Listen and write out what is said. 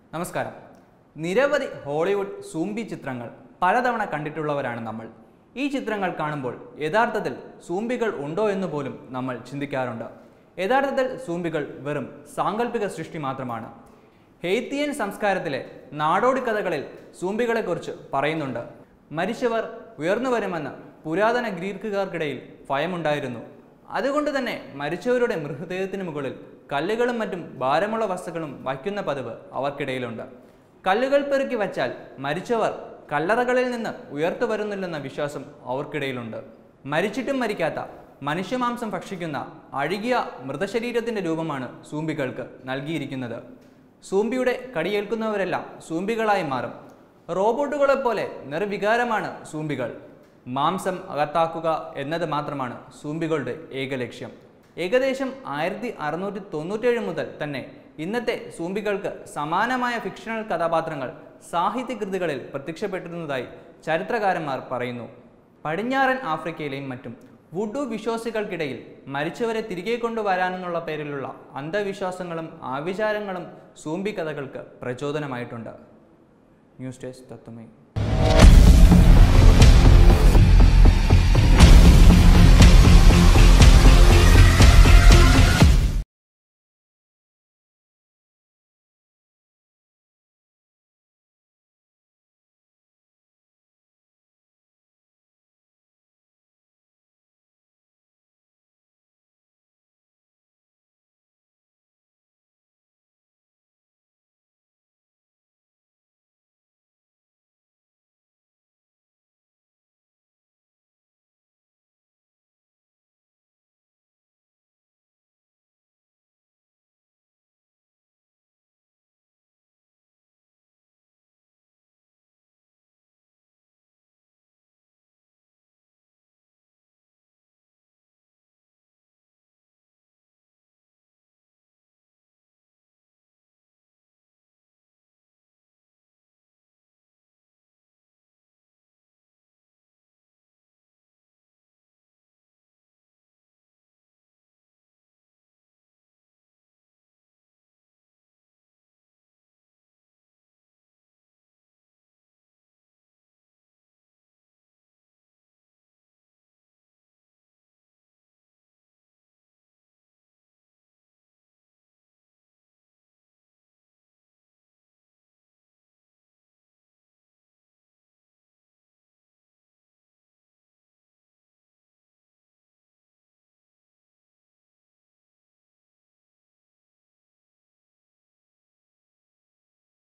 നമസ്കാരം നിരവധി Hollywood zombie ചിത്രങ്ങൾ പലതവണ കണ്ടിട്ടുള്ളവരാണ് നമ്മൾ ഈ ചിത്രങ്ങൾ കാണുമ്പോൾ യഥാർത്ഥത്തിൽ സൂംബികൾ ഉണ്ടോ എന്ന് പോലും നമ്മൾ ചിന്തിക്കാറുണ്ട് യഥാർത്ഥത്തിൽ സൂംബികൾ വെറും സാങ്കല്പിക സൃഷ്ടി മാത്രമാണ് ഹെയ്ത്തിയൻ സംസ്കാരത്തിലെ നാടോടി കഥകളിൽ സൂംബികളെക്കുറിച്ച് പറയുന്നുണ്ട് മരിച്ചവർ ഉയർന്നു വരുമെന്ന് പുരാതന ഗ്രീക്കുകാർക്കിടയിൽ ഭയമുണ്ടായിരുന്നു അതുകൊണ്ട് തന്നെ മരിച്ചവരുടെ മൃതദേഹത്തിന് മുകളിൽ കല്ലുകളും മറ്റും ഭാരമുള്ള വസ്തുക്കളും വയ്ക്കുന്ന പതിവ് അവർക്കിടയിലുണ്ട് കല്ലുകൾ പെറുക്കി വച്ചാൽ മരിച്ചവർ കല്ലറകളിൽ നിന്ന് ഉയർത്തു വരുന്നില്ലെന്ന വിശ്വാസം അവർക്കിടയിലുണ്ട് മരിച്ചിട്ടും മരിക്കാത്ത മനുഷ്യമാംസം ഭക്ഷിക്കുന്ന അഴുകിയ മൃതശരീരത്തിന്റെ രൂപമാണ് സൂംബികൾക്ക് നൽകിയിരിക്കുന്നത് സൂംബിയുടെ കടിയേൽക്കുന്നവരെല്ലാം സൂംബികളായി മാറും റോബോട്ടുകളെപ്പോലെ നിർവികാരമാണ് സൂംബികൾ മാംസം അകത്താക്കുക എന്നത് മാത്രമാണ് സൂംബികളുടെ ഏക ലക്ഷ്യം ഏകദേശം ആയിരത്തി അറുന്നൂറ്റി തൊണ്ണൂറ്റേഴ് മുതൽ തന്നെ ഇന്നത്തെ സൂംബികൾക്ക് സമാനമായ ഫിക്ഷണൽ കഥാപാത്രങ്ങൾ സാഹിത്യകൃതികളിൽ പ്രത്യക്ഷപ്പെട്ടിരുന്നതായി ചരിത്രകാരന്മാർ പറയുന്നു പടിഞ്ഞാറൻ ആഫ്രിക്കയിലെയും മറ്റും വുഡു വിശ്വാസികൾക്കിടയിൽ മരിച്ചവരെ തിരികെ കൊണ്ടുവരാനെന്നുള്ള പേരിലുള്ള അന്ധവിശ്വാസങ്ങളും ആവിചാരങ്ങളും സൂംബി കഥകൾക്ക് പ്രചോദനമായിട്ടുണ്ട് ന്യൂസ് ഡെസ്ക് തത്വമേ